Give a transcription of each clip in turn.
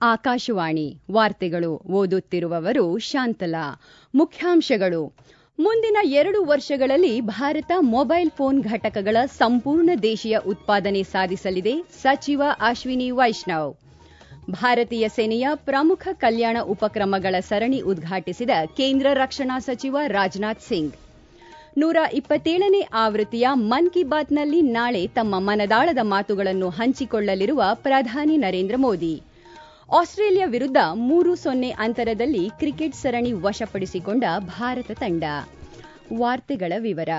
ಆಕಾಶವಾಣಿ ವಾರ್ತೆಗಳು ಓದುತ್ತಿರುವವರು ಶಾಂತಲಾ ಮುಖ್ಯಾಂಶಗಳು ಮುಂದಿನ ಎರಡು ವರ್ಷಗಳಲ್ಲಿ ಭಾರತ ಮೊಬೈಲ್ ಫೋನ್ ಘಟಕಗಳ ಸಂಪೂರ್ಣ ದೇಶೀಯ ಉತ್ಪಾದನೆ ಸಾಧಿಸಲಿದೆ ಸಚಿವ ಅಶ್ವಿನಿ ವೈಷ್ಣವ್ ಭಾರತೀಯ ಸೇನೆಯ ಪ್ರಮುಖ ಕಲ್ಯಾಣ ಉಪಕ್ರಮಗಳ ಸರಣಿ ಉದ್ಘಾಟಿಸಿದ ಕೇಂದ್ರ ರಕ್ಷಣಾ ಸಚಿವ ರಾಜನಾಥ್ ಸಿಂಗ್ ನೂರ ಇಪ್ಪತ್ತೇಳನೇ ಆವೃತ್ತಿಯ ಮನ್ ಕಿ ಬಾತ್ನಲ್ಲಿ ನಾಳೆ ತಮ್ಮ ಮನದಾಳದ ಮಾತುಗಳನ್ನು ಹಂಚಿಕೊಳ್ಳಲಿರುವ ಪ್ರಧಾನಿ ನರೇಂದ್ರ ಮೋದಿ ಆಸ್ಟ್ರೇಲಿಯಾ ವಿರುದ್ಧ ಮೂರು ಸೊನ್ನೆ ಅಂತರದಲ್ಲಿ ಕ್ರಿಕೆಟ್ ಸರಣಿ ವಶಪಡಿಸಿಕೊಂಡ ಭಾರತ ತಂಡ ವಾರ್ತೆಗಳ ವಿವರ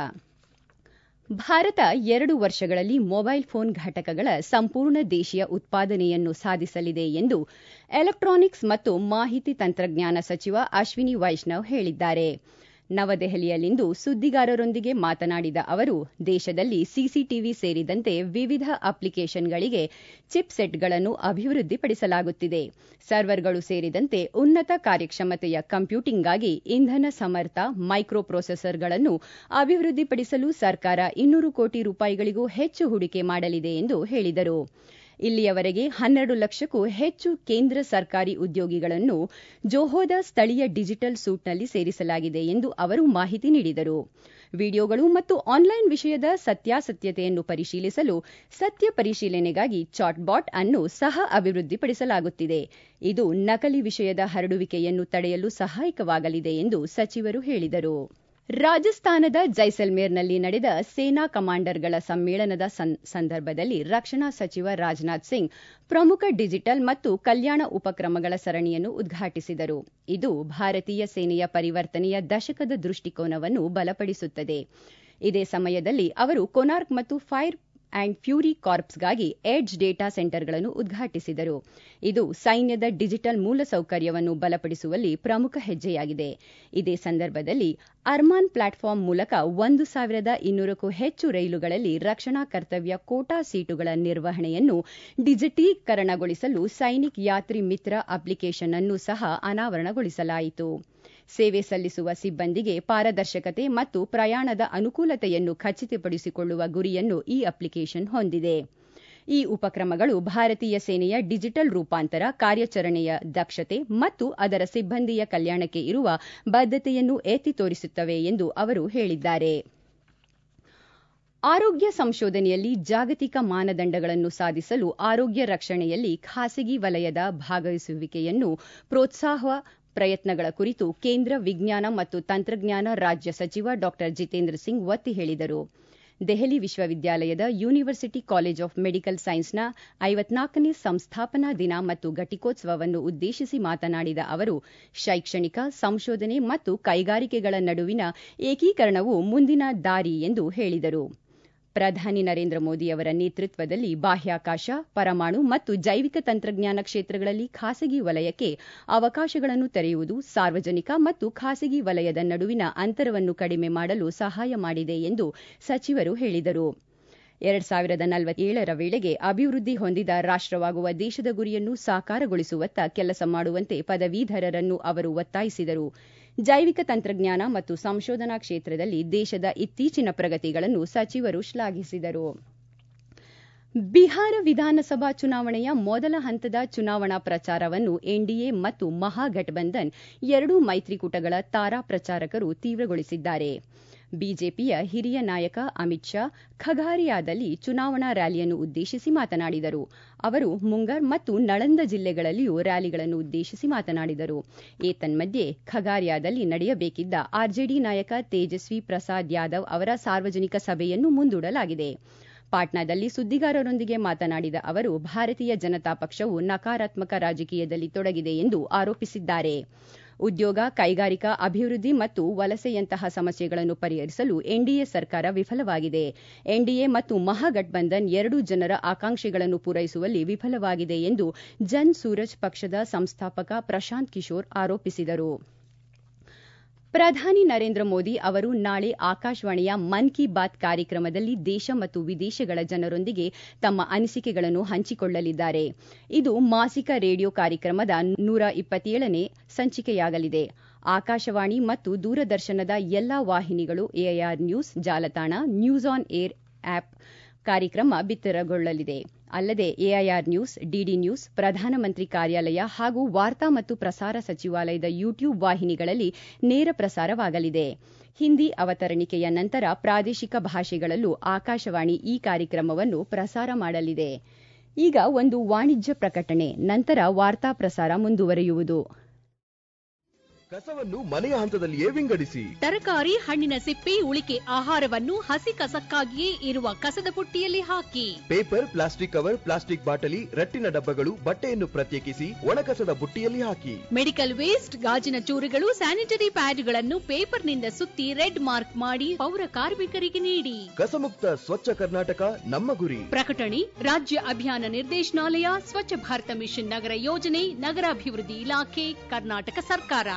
ಭಾರತ ಎರಡು ವರ್ಷಗಳಲ್ಲಿ ಮೊಬೈಲ್ ಫೋನ್ ಘಟಕಗಳ ಸಂಪೂರ್ಣ ದೇಶೀಯ ಉತ್ಪಾದನೆಯನ್ನು ಸಾಧಿಸಲಿದೆ ಎಂದು ಎಲೆಕ್ಟ್ರಾನಿಕ್ಸ್ ಮತ್ತು ಮಾಹಿತಿ ತಂತ್ರಜ್ಞಾನ ಸಚಿವ ಅಶ್ವಿನಿ ವೈಷ್ಣವ್ ಹೇಳಿದ್ದಾರೆ ನವದೆಹಲಿಯಲ್ಲಿಂದು ಸುದ್ದಿಗಾರರೊಂದಿಗೆ ಮಾತನಾಡಿದ ಅವರು ದೇಶದಲ್ಲಿ ಸಿಸಿಟಿವಿ ಸೇರಿದಂತೆ ವಿವಿಧ ಅಪ್ಲಿಕೇಷನ್ಗಳಿಗೆ ಚಿಪ್ಸೆಟ್ಗಳನ್ನು ಅಭಿವೃದ್ಧಿಪಡಿಸಲಾಗುತ್ತಿದೆ ಸರ್ವರ್ಗಳು ಸೇರಿದಂತೆ ಉನ್ನತ ಕಾರ್ಯಕ್ಷಮತೆಯ ಕಂಪ್ಯೂಟಿಂಗ್ಗಾಗಿ ಇಂಧನ ಸಮರ್ಥ ಮೈಕ್ರೋ ಪ್ರೊಸೆಸರ್ಗಳನ್ನು ಅಭಿವೃದ್ಧಿಪಡಿಸಲು ಸರ್ಕಾರ ಇನ್ನೂರು ಕೋಟಿ ರೂಪಾಯಿಗಳಿಗೂ ಹೆಚ್ಚು ಹೂಡಿಕೆ ಮಾಡಲಿದೆ ಎಂದು ಹೇಳಿದರು ಇಲ್ಲಿಯವರೆಗೆ ಹನ್ನೆರಡು ಲಕ್ಷಕ್ಕೂ ಹೆಚ್ಚು ಕೇಂದ್ರ ಸರ್ಕಾರಿ ಉದ್ಯೋಗಿಗಳನ್ನು ಜೋಹೋದ ಸ್ಥಳೀಯ ಡಿಜಿಟಲ್ ಸೂಟ್ನಲ್ಲಿ ಸೇರಿಸಲಾಗಿದೆ ಎಂದು ಅವರು ಮಾಹಿತಿ ನೀಡಿದರು ವಿಡಿಯೋಗಳು ಮತ್ತು ಆನ್ಲೈನ್ ವಿಷಯದ ಸತ್ಯಾಸತ್ಯತೆಯನ್ನು ಪರಿಶೀಲಿಸಲು ಸತ್ಯ ಪರಿಶೀಲನೆಗಾಗಿ ಚಾಟ್ಬಾಟ್ ಅನ್ನು ಸಹ ಅಭಿವೃದ್ಧಿಪಡಿಸಲಾಗುತ್ತಿದೆ ಇದು ನಕಲಿ ವಿಷಯದ ಹರಡುವಿಕೆಯನ್ನು ತಡೆಯಲು ಸಹಾಯಕವಾಗಲಿದೆ ಎಂದು ಸಚಿವರು ಹೇಳಿದರು ರಾಜಸ್ಥಾನದ ಜೈಸಲ್ಮೇರ್ನಲ್ಲಿ ನಡೆದ ಸೇನಾ ಕಮಾಂಡರ್ಗಳ ಸಮ್ಮೇಳನದ ಸಂದರ್ಭದಲ್ಲಿ ರಕ್ಷಣಾ ಸಚಿವ ರಾಜನಾಥ್ ಸಿಂಗ್ ಪ್ರಮುಖ ಡಿಜಿಟಲ್ ಮತ್ತು ಕಲ್ಯಾಣ ಉಪಕ್ರಮಗಳ ಸರಣಿಯನ್ನು ಉದ್ಘಾಟಿಸಿದರು ಇದು ಭಾರತೀಯ ಸೇನೆಯ ಪರಿವರ್ತನೆಯ ದಶಕದ ದೃಷ್ಟಿಕೋನವನ್ನು ಬಲಪಡಿಸುತ್ತದೆ ಇದೇ ಸಮಯದಲ್ಲಿ ಅವರು ಕೊನಾರ್ಕ್ ಮತ್ತು ಫೈರ್ ಅಂಡ್ ಫ್ಯೂರಿ ಕಾರ್ಪ್ಸ್ಗಾಗಿ ಎಡ್ಜ್ ಡೇಟಾ ಸೆಂಟರ್ಗಳನ್ನು ಉದ್ಘಾಟಿಸಿದರು ಇದು ಸೈನ್ಯದ ಡಿಜಿಟಲ್ ಮೂಲಸೌಕರ್ಯವನ್ನು ಬಲಪಡಿಸುವಲ್ಲಿ ಪ್ರಮುಖ ಹೆಜ್ಜೆಯಾಗಿದೆ ಇದೇ ಸಂದರ್ಭದಲ್ಲಿ ಅರ್ಮಾನ್ ಪ್ಲಾಟ್ಫಾರ್ಮ್ ಮೂಲಕ ಒಂದು ಸಾವಿರದ ಇನ್ನೂರಕ್ಕೂ ಹೆಚ್ಚು ರೈಲುಗಳಲ್ಲಿ ರಕ್ಷಣಾ ಕರ್ತವ್ಯ ಕೋಟಾ ಸೀಟುಗಳ ನಿರ್ವಹಣೆಯನ್ನು ಡಿಜಿಟೀಕರಣಗೊಳಿಸಲು ಸೈನಿಕ್ ಯಾತ್ರಿ ಮಿತ್ರ ಅಪ್ಲಿಕೇಶನ್ ಅನ್ನು ಸಹ ಅನಾವರಣಗೊಳಿಸಲಾಯಿತು ಸೇವೆ ಸಲ್ಲಿಸುವ ಸಿಬ್ಬಂದಿಗೆ ಪಾರದರ್ಶಕತೆ ಮತ್ತು ಪ್ರಯಾಣದ ಅನುಕೂಲತೆಯನ್ನು ಖಚಿತಪಡಿಸಿಕೊಳ್ಳುವ ಗುರಿಯನ್ನು ಈ ಅಪ್ಲಿಕೇಶನ್ ಹೊಂದಿದೆ ಈ ಉಪಕ್ರಮಗಳು ಭಾರತೀಯ ಸೇನೆಯ ಡಿಜಿಟಲ್ ರೂಪಾಂತರ ಕಾರ್ಯಾಚರಣೆಯ ದಕ್ಷತೆ ಮತ್ತು ಅದರ ಸಿಬ್ಬಂದಿಯ ಕಲ್ಯಾಣಕ್ಕೆ ಇರುವ ಬದ್ಧತೆಯನ್ನು ಎತ್ತಿ ತೋರಿಸುತ್ತವೆ ಎಂದು ಅವರು ಹೇಳಿದ್ದಾರೆ ಆರೋಗ್ಯ ಸಂಶೋಧನೆಯಲ್ಲಿ ಜಾಗತಿಕ ಮಾನದಂಡಗಳನ್ನು ಸಾಧಿಸಲು ಆರೋಗ್ಯ ರಕ್ಷಣೆಯಲ್ಲಿ ಖಾಸಗಿ ವಲಯದ ಭಾಗವಹಿಸುವಿಕೆಯನ್ನು ಪ್ರೋತ್ಸಾಹ ಪ್ರಯತ್ನಗಳ ಕುರಿತು ಕೇಂದ್ರ ವಿಜ್ಞಾನ ಮತ್ತು ತಂತ್ರಜ್ಞಾನ ರಾಜ್ಯ ಸಚಿವ ಡಾ ಜಿತೇಂದ್ರ ಸಿಂಗ್ ಒತ್ತಿ ಹೇಳಿದರು ದೆಹಲಿ ವಿಶ್ವವಿದ್ಯಾಲಯದ ಯೂನಿವರ್ಸಿಟಿ ಕಾಲೇಜ್ ಆಫ್ ಮೆಡಿಕಲ್ ಸೈನ್ಸ್ನ ಐವತ್ನಾಲ್ಕನೇ ಸಂಸ್ಥಾಪನಾ ದಿನ ಮತ್ತು ಘಟಿಕೋತ್ಸವವನ್ನು ಉದ್ದೇಶಿಸಿ ಮಾತನಾಡಿದ ಅವರು ಶೈಕ್ಷಣಿಕ ಸಂಶೋಧನೆ ಮತ್ತು ಕೈಗಾರಿಕೆಗಳ ನಡುವಿನ ಏಕೀಕರಣವು ಮುಂದಿನ ದಾರಿ ಎಂದು ಹೇಳಿದರು ಪ್ರಧಾನಿ ನರೇಂದ್ರ ಮೋದಿ ಅವರ ನೇತೃತ್ವದಲ್ಲಿ ಬಾಹ್ಯಾಕಾಶ ಪರಮಾಣು ಮತ್ತು ಜೈವಿಕ ತಂತ್ರಜ್ಞಾನ ಕ್ಷೇತ್ರಗಳಲ್ಲಿ ಖಾಸಗಿ ವಲಯಕ್ಕೆ ಅವಕಾಶಗಳನ್ನು ತೆರೆಯುವುದು ಸಾರ್ವಜನಿಕ ಮತ್ತು ಖಾಸಗಿ ವಲಯದ ನಡುವಿನ ಅಂತರವನ್ನು ಕಡಿಮೆ ಮಾಡಲು ಸಹಾಯ ಮಾಡಿದೆ ಎಂದು ಸಚಿವರು ಹೇಳಿದರು ಎರಡ್ ಸಾವಿರದ ನಲವತ್ತೇಳರ ವೇಳೆಗೆ ಅಭಿವೃದ್ಧಿ ಹೊಂದಿದ ರಾಷ್ಟವಾಗುವ ದೇಶದ ಗುರಿಯನ್ನು ಸಾಕಾರಗೊಳಿಸುವತ್ತ ಕೆಲಸ ಮಾಡುವಂತೆ ಪದವೀಧರರನ್ನು ಅವರು ಒತ್ತಾಯಿಸಿದರು ಜೈವಿಕ ತಂತ್ರಜ್ಞಾನ ಮತ್ತು ಸಂಶೋಧನಾ ಕ್ಷೇತ್ರದಲ್ಲಿ ದೇಶದ ಇತ್ತೀಚಿನ ಪ್ರಗತಿಗಳನ್ನು ಸಚಿವರು ಶ್ಲಾಘಿಸಿದರು ಬಿಹಾರ ವಿಧಾನಸಭಾ ಚುನಾವಣೆಯ ಮೊದಲ ಹಂತದ ಚುನಾವಣಾ ಪ್ರಚಾರವನ್ನು ಎನ್ಡಿಎ ಮತ್ತು ಮಹಾಗಠಬಂಧನ್ ಎರಡೂ ಮೈತ್ರಿಕೂಟಗಳ ತಾರಾ ಪ್ರಚಾರಕರು ತೀವ್ರಗೊಳಿಸಿದ್ದಾರೆ ಬಿಜೆಪಿಯ ಹಿರಿಯ ನಾಯಕ ಅಮಿತ್ ಶಾ ಖಗಾರಿಯಾದಲ್ಲಿ ಚುನಾವಣಾ ರ್ಯಾಲಿಯನ್ನು ಉದ್ದೇಶಿಸಿ ಮಾತನಾಡಿದರು ಅವರು ಮುಂಗರ್ ಮತ್ತು ನಳಂದ ಜಿಲ್ಲೆಗಳಲ್ಲಿಯೂ ರ್ಯಾಲಿಗಳನ್ನು ಉದ್ದೇಶಿಸಿ ಮಾತನಾಡಿದರು ಏತನ್ಮಧ್ಯೆ ಖಗಾರಿಯಾದಲ್ಲಿ ನಡೆಯಬೇಕಿದ್ದ ಆರ್ಜೆಡಿ ನಾಯಕ ತೇಜಸ್ವಿ ಪ್ರಸಾದ್ ಯಾದವ್ ಅವರ ಸಾರ್ವಜನಿಕ ಸಭೆಯನ್ನು ಮುಂದೂಡಲಾಗಿದೆ ಪಾಟ್ನಾದಲ್ಲಿ ಸುದ್ದಿಗಾರರೊಂದಿಗೆ ಮಾತನಾಡಿದ ಅವರು ಭಾರತೀಯ ಜನತಾ ಪಕ್ಷವು ನಕಾರಾತ್ಮಕ ರಾಜಕೀಯದಲ್ಲಿ ತೊಡಗಿದೆ ಎಂದು ಆರೋಪಿಸಿದ್ದಾರೆ ಉದ್ಯೋಗ ಕೈಗಾರಿಕಾ ಅಭಿವೃದ್ಧಿ ಮತ್ತು ವಲಸೆಯಂತಹ ಸಮಸ್ಯೆಗಳನ್ನು ಪರಿಹರಿಸಲು ಎನ್ಡಿಎ ಸರ್ಕಾರ ವಿಫಲವಾಗಿದೆ ಎನ್ಡಿಎ ಮತ್ತು ಮಹಾಗಠಬಂಧನ್ ಎರಡೂ ಜನರ ಆಕಾಂಕ್ಷೆಗಳನ್ನು ಪೂರೈಸುವಲ್ಲಿ ವಿಫಲವಾಗಿದೆ ಎಂದು ಜನ್ ಸೂರಜ್ ಪಕ್ಷದ ಸಂಸ್ಥಾಪಕ ಪ್ರಶಾಂತ್ ಕಿಶೋರ್ ಆರೋಪಿಸಿದರು ಪ್ರಧಾನಿ ನರೇಂದ್ರ ಮೋದಿ ಅವರು ನಾಳೆ ಆಕಾಶವಾಣಿಯ ಮನ್ ಕಿ ಬಾತ್ ಕಾರ್ಯಕ್ರಮದಲ್ಲಿ ದೇಶ ಮತ್ತು ವಿದೇಶಗಳ ಜನರೊಂದಿಗೆ ತಮ್ಮ ಅನಿಸಿಕೆಗಳನ್ನು ಹಂಚಿಕೊಳ್ಳಲಿದ್ದಾರೆ ಇದು ಮಾಸಿಕ ರೇಡಿಯೋ ಕಾರ್ಯಕ್ರಮದ ನೂರ ಇಪ್ಪತ್ತೇಳನೇ ಸಂಚಿಕೆಯಾಗಲಿದೆ ಆಕಾಶವಾಣಿ ಮತ್ತು ದೂರದರ್ಶನದ ಎಲ್ಲಾ ವಾಹಿನಿಗಳು ಎಐಆರ್ ನ್ಯೂಸ್ ಜಾಲತಾಣ ನ್ಯೂಸ್ ಆನ್ ಏರ್ ಆಪ್ ಕಾರ್ಯಕ್ರಮ ಬಿತ್ತರಗೊಳ್ಳಲಿದೆ ಅಲ್ಲದೆ ಎಐಆರ್ ನ್ಯೂಸ್ ಡಿಡಿ ನ್ಯೂಸ್ ಪ್ರಧಾನಮಂತ್ರಿ ಕಾರ್ಯಾಲಯ ಹಾಗೂ ವಾರ್ತಾ ಮತ್ತು ಪ್ರಸಾರ ಸಚಿವಾಲಯದ ಯೂಟ್ಯೂಬ್ ವಾಹಿನಿಗಳಲ್ಲಿ ನೇರ ಪ್ರಸಾರವಾಗಲಿದೆ ಹಿಂದಿ ಅವತರಣಿಕೆಯ ನಂತರ ಪ್ರಾದೇಶಿಕ ಭಾಷೆಗಳಲ್ಲೂ ಆಕಾಶವಾಣಿ ಈ ಕಾರ್ಯಕ್ರಮವನ್ನು ಪ್ರಸಾರ ಮಾಡಲಿದೆ ಈಗ ಒಂದು ವಾಣಿಜ್ಯ ಪ್ರಕಟಣೆ ನಂತರ ವಾರ್ತಾ ಪ್ರಸಾರ ಮುಂದುವರಿಯುವುದು ಕಸವನ್ನು ಮನೆಯ ಹಂತದಲ್ಲಿಯೇ ವಿಂಗಡಿಸಿ ತರಕಾರಿ ಹಣ್ಣಿನ ಸಿಪ್ಪೆ ಉಳಿಕೆ ಆಹಾರವನ್ನು ಹಸಿ ಕಸಕ್ಕಾಗಿಯೇ ಇರುವ ಕಸದ ಪುಟ್ಟಿಯಲ್ಲಿ ಹಾಕಿ ಪೇಪರ್ ಪ್ಲಾಸ್ಟಿಕ್ ಕವರ್ ಪ್ಲಾಸ್ಟಿಕ್ ಬಾಟಲಿ ರಟ್ಟಿನ ಡಬ್ಬಗಳು ಬಟ್ಟೆಯನ್ನು ಪ್ರತ್ಯೇಕಿಸಿ ಒಣಕಸದ ಬುಟ್ಟಿಯಲ್ಲಿ ಹಾಕಿ ಮೆಡಿಕಲ್ ವೇಸ್ಟ್ ಗಾಜಿನ ಚೂರುಗಳು ಸ್ಯಾನಿಟರಿ ಪ್ಯಾಡ್ಗಳನ್ನು ಪೇಪರ್ನಿಂದ ಸುತ್ತಿ ರೆಡ್ ಮಾರ್ಕ್ ಮಾಡಿ ಪೌರ ಕಾರ್ಮಿಕರಿಗೆ ನೀಡಿ ಕಸಮುಕ್ತ ಸ್ವಚ್ಛ ಕರ್ನಾಟಕ ನಮ್ಮ ಗುರಿ ಪ್ರಕಟಣೆ ರಾಜ್ಯ ಅಭಿಯಾನ ನಿರ್ದೇಶನಾಲಯ ಸ್ವಚ್ಛ ಭಾರತ ಮಿಷನ್ ನಗರ ಯೋಜನೆ ನಗರಾಭಿವೃದ್ಧಿ ಇಲಾಖೆ ಕರ್ನಾಟಕ ಸರ್ಕಾರ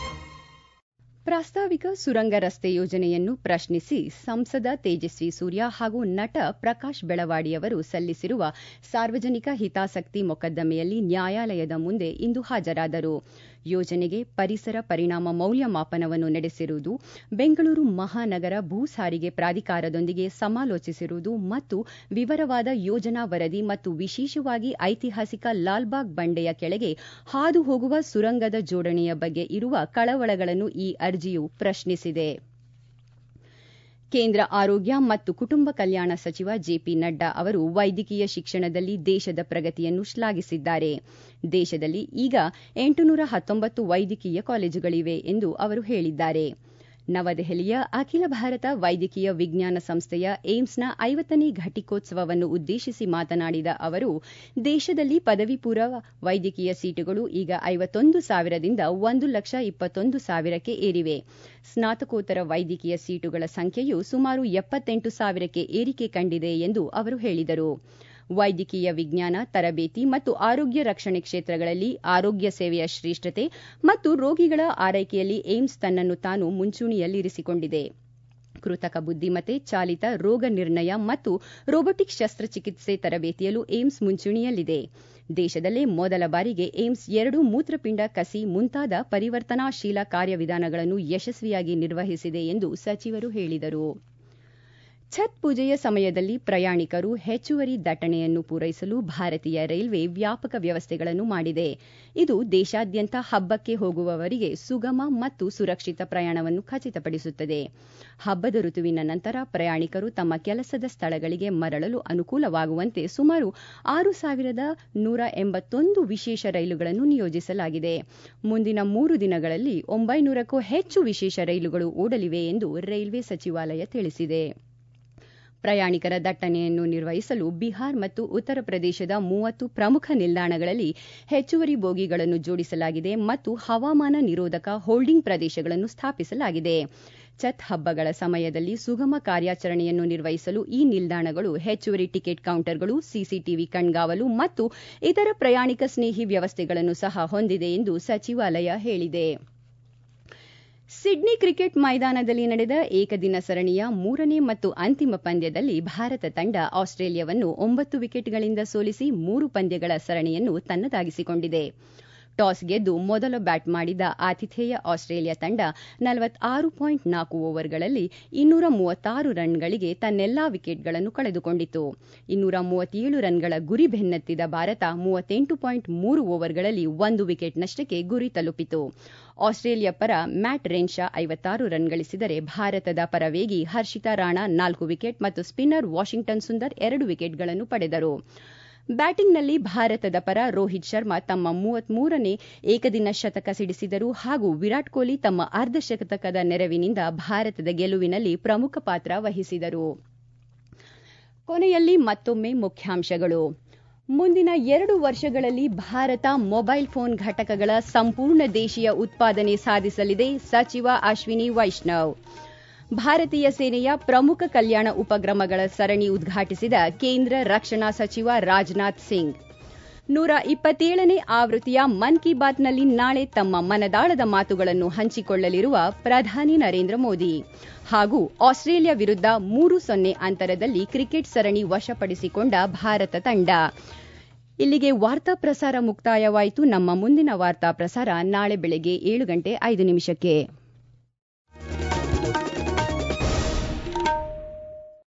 ಪ್ರಾಸ್ತಾವಿಕ ಸುರಂಗ ರಸ್ತೆ ಯೋಜನೆಯನ್ನು ಪ್ರಶ್ನಿಸಿ ಸಂಸದ ತೇಜಸ್ವಿ ಸೂರ್ಯ ಹಾಗೂ ನಟ ಪ್ರಕಾಶ್ ಬೆಳವಾಡಿಯವರು ಸಲ್ಲಿಸಿರುವ ಸಾರ್ವಜನಿಕ ಹಿತಾಸಕ್ತಿ ಮೊಕದ್ದಮೆಯಲ್ಲಿ ನ್ಯಾಯಾಲಯದ ಮುಂದೆ ಇಂದು ಹಾಜರಾದರು ಯೋಜನೆಗೆ ಪರಿಸರ ಪರಿಣಾಮ ಮೌಲ್ಯಮಾಪನವನ್ನು ನಡೆಸಿರುವುದು ಬೆಂಗಳೂರು ಮಹಾನಗರ ಭೂ ಸಾರಿಗೆ ಪ್ರಾಧಿಕಾರದೊಂದಿಗೆ ಸಮಾಲೋಚಿಸಿರುವುದು ಮತ್ತು ವಿವರವಾದ ಯೋಜನಾ ವರದಿ ಮತ್ತು ವಿಶೇಷವಾಗಿ ಐತಿಹಾಸಿಕ ಲಾಲ್ಬಾಗ್ ಬಂಡೆಯ ಕೆಳಗೆ ಹಾದು ಹೋಗುವ ಸುರಂಗದ ಜೋಡಣೆಯ ಬಗ್ಗೆ ಇರುವ ಕಳವಳಗಳನ್ನು ಈ ಅರ್ಜಿಯು ಪ್ರಶ್ನಿಸಿದೆ ಕೇಂದ್ರ ಆರೋಗ್ಯ ಮತ್ತು ಕುಟುಂಬ ಕಲ್ಯಾಣ ಸಚಿವ ಜೆಪಿ ನಡ್ಡಾ ಅವರು ವೈದ್ಯಕೀಯ ಶಿಕ್ಷಣದಲ್ಲಿ ದೇಶದ ಪ್ರಗತಿಯನ್ನು ಶ್ಲಾಘಿಸಿದ್ದಾರೆ ದೇಶದಲ್ಲಿ ಈಗ ಎಂಟುನೂರ ಹತ್ತೊಂಬತ್ತು ವೈದ್ಯಕೀಯ ಕಾಲೇಜುಗಳಿವೆ ಎಂದು ಅವರು ಹೇಳಿದ್ದಾರೆ ನವದೆಹಲಿಯ ಅಖಿಲ ಭಾರತ ವೈದ್ಯಕೀಯ ವಿಜ್ಞಾನ ಸಂಸ್ಥೆಯ ಏಮ್ಸ್ನ ಐವತ್ತನೇ ಘಟಿಕೋತ್ಸವವನ್ನು ಉದ್ದೇಶಿಸಿ ಮಾತನಾಡಿದ ಅವರು ದೇಶದಲ್ಲಿ ಪದವಿ ಪೂರ್ವ ವೈದ್ಯಕೀಯ ಸೀಟುಗಳು ಈಗ ಐವತ್ತೊಂದು ಸಾವಿರದಿಂದ ಒಂದು ಲಕ್ಷ ಇಪ್ಪತ್ತೊಂದು ಸಾವಿರಕ್ಕೆ ಏರಿವೆ ಸ್ನಾತಕೋತ್ತರ ವೈದ್ಯಕೀಯ ಸೀಟುಗಳ ಸಂಖ್ಯೆಯು ಸುಮಾರು ಎಪ್ಪತ್ತೆಂಟು ಸಾವಿರಕ್ಕೆ ಏರಿಕೆ ಕಂಡಿದೆ ಎಂದು ಅವರು ಹೇಳಿದರು ವೈದ್ಯಕೀಯ ವಿಜ್ಞಾನ ತರಬೇತಿ ಮತ್ತು ಆರೋಗ್ಯ ರಕ್ಷಣೆ ಕ್ಷೇತ್ರಗಳಲ್ಲಿ ಆರೋಗ್ಯ ಸೇವೆಯ ಶ್ರೇಷ್ಠತೆ ಮತ್ತು ರೋಗಿಗಳ ಆರೈಕೆಯಲ್ಲಿ ಏಮ್ಸ್ ತನ್ನನ್ನು ತಾನು ಮುಂಚೂಣಿಯಲ್ಲಿರಿಸಿಕೊಂಡಿದೆ ಕೃತಕ ಬುದ್ದಿಮತ್ತೆ ಚಾಲಿತ ರೋಗ ನಿರ್ಣಯ ಮತ್ತು ರೋಬೋಟಿಕ್ ಶಸ್ತ್ರಚಿಕಿತ್ಸೆ ತರಬೇತಿಯಲ್ಲೂ ಏಮ್ಸ್ ಮುಂಚೂಣಿಯಲ್ಲಿದೆ ದೇಶದಲ್ಲೇ ಮೊದಲ ಬಾರಿಗೆ ಏಮ್ಸ್ ಎರಡು ಮೂತ್ರಪಿಂಡ ಕಸಿ ಮುಂತಾದ ಪರಿವರ್ತನಾಶೀಲ ಕಾರ್ಯವಿಧಾನಗಳನ್ನು ಯಶಸ್ವಿಯಾಗಿ ನಿರ್ವಹಿಸಿದೆ ಎಂದು ಸಚಿವರು ಹೇಳಿದರು ಛತ್ ಪೂಜೆಯ ಸಮಯದಲ್ಲಿ ಪ್ರಯಾಣಿಕರು ಹೆಚ್ಚುವರಿ ದಟ್ಟಣೆಯನ್ನು ಪೂರೈಸಲು ಭಾರತೀಯ ರೈಲ್ವೆ ವ್ಯಾಪಕ ವ್ಯವಸ್ಥೆಗಳನ್ನು ಮಾಡಿದೆ ಇದು ದೇಶಾದ್ಯಂತ ಹಬ್ಬಕ್ಕೆ ಹೋಗುವವರಿಗೆ ಸುಗಮ ಮತ್ತು ಸುರಕ್ಷಿತ ಪ್ರಯಾಣವನ್ನು ಖಚಿತಪಡಿಸುತ್ತದೆ ಹಬ್ಬದ ಋತುವಿನ ನಂತರ ಪ್ರಯಾಣಿಕರು ತಮ್ಮ ಕೆಲಸದ ಸ್ಥಳಗಳಿಗೆ ಮರಳಲು ಅನುಕೂಲವಾಗುವಂತೆ ಸುಮಾರು ಆರು ಸಾವಿರದ ನೂರ ಎಂಬತ್ತೊಂದು ವಿಶೇಷ ರೈಲುಗಳನ್ನು ನಿಯೋಜಿಸಲಾಗಿದೆ ಮುಂದಿನ ಮೂರು ದಿನಗಳಲ್ಲಿ ಒಂಬೈನೂರಕ್ಕೂ ಹೆಚ್ಚು ವಿಶೇಷ ರೈಲುಗಳು ಓಡಲಿವೆ ಎಂದು ರೈಲ್ವೆ ಸಚಿವಾಲಯ ತಿಳಿಸಿದೆ ಪ್ರಯಾಣಿಕರ ದಟ್ಟಣೆಯನ್ನು ನಿರ್ವಹಿಸಲು ಬಿಹಾರ್ ಮತ್ತು ಉತ್ತರ ಪ್ರದೇಶದ ಮೂವತ್ತು ಪ್ರಮುಖ ನಿಲ್ದಾಣಗಳಲ್ಲಿ ಹೆಚ್ಚುವರಿ ಬೋಗಿಗಳನ್ನು ಜೋಡಿಸಲಾಗಿದೆ ಮತ್ತು ಹವಾಮಾನ ನಿರೋಧಕ ಹೋಲ್ಡಿಂಗ್ ಪ್ರದೇಶಗಳನ್ನು ಸ್ಥಾಪಿಸಲಾಗಿದೆ ಛತ್ ಹಬ್ಬಗಳ ಸಮಯದಲ್ಲಿ ಸುಗಮ ಕಾರ್ಯಾಚರಣೆಯನ್ನು ನಿರ್ವಹಿಸಲು ಈ ನಿಲ್ದಾಣಗಳು ಹೆಚ್ಚುವರಿ ಟಿಕೆಟ್ ಕೌಂಟರ್ಗಳು ಸಿಸಿಟಿವಿ ಕಣ್ಗಾವಲು ಮತ್ತು ಇತರ ಪ್ರಯಾಣಿಕ ಸ್ನೇಹಿ ವ್ಯವಸ್ಥೆಗಳನ್ನು ಸಹ ಹೊಂದಿದೆ ಎಂದು ಸಚಿವಾಲಯ ಹೇಳಿದೆ ಸಿಡ್ನಿ ಕ್ರಿಕೆಟ್ ಮೈದಾನದಲ್ಲಿ ನಡೆದ ಏಕದಿನ ಸರಣಿಯ ಮೂರನೇ ಮತ್ತು ಅಂತಿಮ ಪಂದ್ಯದಲ್ಲಿ ಭಾರತ ತಂಡ ಆಸ್ಟ್ರೇಲಿಯಾವನ್ನು ಒಂಬತ್ತು ವಿಕೆಟ್ಗಳಿಂದ ಸೋಲಿಸಿ ಮೂರು ಪಂದ್ಯಗಳ ಸರಣಿಯನ್ನು ತನ್ನದಾಗಿಸಿಕೊಂಡಿದೆ ಟಾಸ್ ಗೆದ್ದು ಮೊದಲ ಬ್ಯಾಟ್ ಮಾಡಿದ ಆತಿಥೇಯ ಆಸ್ಟ್ರೇಲಿಯಾ ತಂಡ ನಲವತ್ತಾರು ಪಾಯಿಂಟ್ ನಾಲ್ಕು ಓವರ್ಗಳಲ್ಲಿ ಇನ್ನೂರ ಮೂವತ್ತಾರು ರನ್ಗಳಿಗೆ ತನ್ನೆಲ್ಲಾ ವಿಕೆಟ್ಗಳನ್ನು ಕಳೆದುಕೊಂಡಿತು ಇನ್ನೂರ ಮೂವತ್ತೇಳು ರನ್ಗಳ ಗುರಿ ಬೆನ್ನತ್ತಿದ ಭಾರತ ಮೂವತ್ತೆಂಟು ಪಾಯಿಂಟ್ ಮೂರು ಓವರ್ಗಳಲ್ಲಿ ಒಂದು ವಿಕೆಟ್ ನಷ್ಟಕ್ಕೆ ಗುರಿ ತಲುಪಿತು ಆಸ್ಟ್ರೇಲಿಯಾ ಪರ ಮ್ಯಾಟ್ ರೆನ್ಶಾ ಐವತ್ತಾರು ರನ್ ಗಳಿಸಿದರೆ ಭಾರತದ ಪರ ವೇಗಿ ಹರ್ಷಿತಾ ರಾಣಾ ನಾಲ್ಕು ವಿಕೆಟ್ ಮತ್ತು ಸ್ಪಿನ್ನರ್ ವಾಷಿಂಗ್ಟನ್ ಸುಂದರ್ ಎರಡು ವಿಕೆಟ್ಗಳನ್ನು ಪಡೆದರು ಬ್ಯಾಟಿಂಗ್ನಲ್ಲಿ ಭಾರತದ ಪರ ರೋಹಿತ್ ಶರ್ಮಾ ತಮ್ಮ ಮೂವತ್ಮೂರನೇ ಏಕದಿನ ಶತಕ ಸಿಡಿಸಿದರು ಹಾಗೂ ವಿರಾಟ್ ಕೊಹ್ಲಿ ತಮ್ಮ ಅರ್ಧ ಶತಕದ ನೆರವಿನಿಂದ ಭಾರತದ ಗೆಲುವಿನಲ್ಲಿ ಪ್ರಮುಖ ಪಾತ್ರ ವಹಿಸಿದರು ಕೊನೆಯಲ್ಲಿ ಮತ್ತೊಮ್ಮೆ ಮುಖ್ಯಾಂಶಗಳು ಮುಂದಿನ ಎರಡು ವರ್ಷಗಳಲ್ಲಿ ಭಾರತ ಮೊಬೈಲ್ ಫೋನ್ ಘಟಕಗಳ ಸಂಪೂರ್ಣ ದೇಶೀಯ ಉತ್ಪಾದನೆ ಸಾಧಿಸಲಿದೆ ಸಚಿವ ಅಶ್ವಿನಿ ವೈಷ್ಣವ್ ಭಾರತೀಯ ಸೇನೆಯ ಪ್ರಮುಖ ಕಲ್ಯಾಣ ಉಪಕ್ರಮಗಳ ಸರಣಿ ಉದ್ಘಾಟಿಸಿದ ಕೇಂದ್ರ ರಕ್ಷಣಾ ಸಚಿವ ರಾಜನಾಥ್ ಸಿಂಗ್ ನೂರ ಇಪ್ಪತ್ತೇಳನೇ ಆವೃತ್ತಿಯ ಮನ್ ಕಿ ಬಾತ್ನಲ್ಲಿ ನಾಳೆ ತಮ್ಮ ಮನದಾಳದ ಮಾತುಗಳನ್ನು ಹಂಚಿಕೊಳ್ಳಲಿರುವ ಪ್ರಧಾನಿ ನರೇಂದ್ರ ಮೋದಿ ಹಾಗೂ ಆಸ್ಟ್ರೇಲಿಯಾ ವಿರುದ್ಧ ಮೂರು ಸೊನ್ನೆ ಅಂತರದಲ್ಲಿ ಕ್ರಿಕೆಟ್ ಸರಣಿ ವಶಪಡಿಸಿಕೊಂಡ ಭಾರತ ತಂಡ ಇಲ್ಲಿಗೆ ವಾರ್ತಾ ಪ್ರಸಾರ ಮುಕ್ತಾಯವಾಯಿತು ನಮ್ಮ ಮುಂದಿನ ವಾರ್ತಾ ಪ್ರಸಾರ ನಾಳೆ ಬೆಳಗ್ಗೆ ಏಳು ಗಂಟೆ ಐದು ನಿಮಿಷಕ್ಕೆ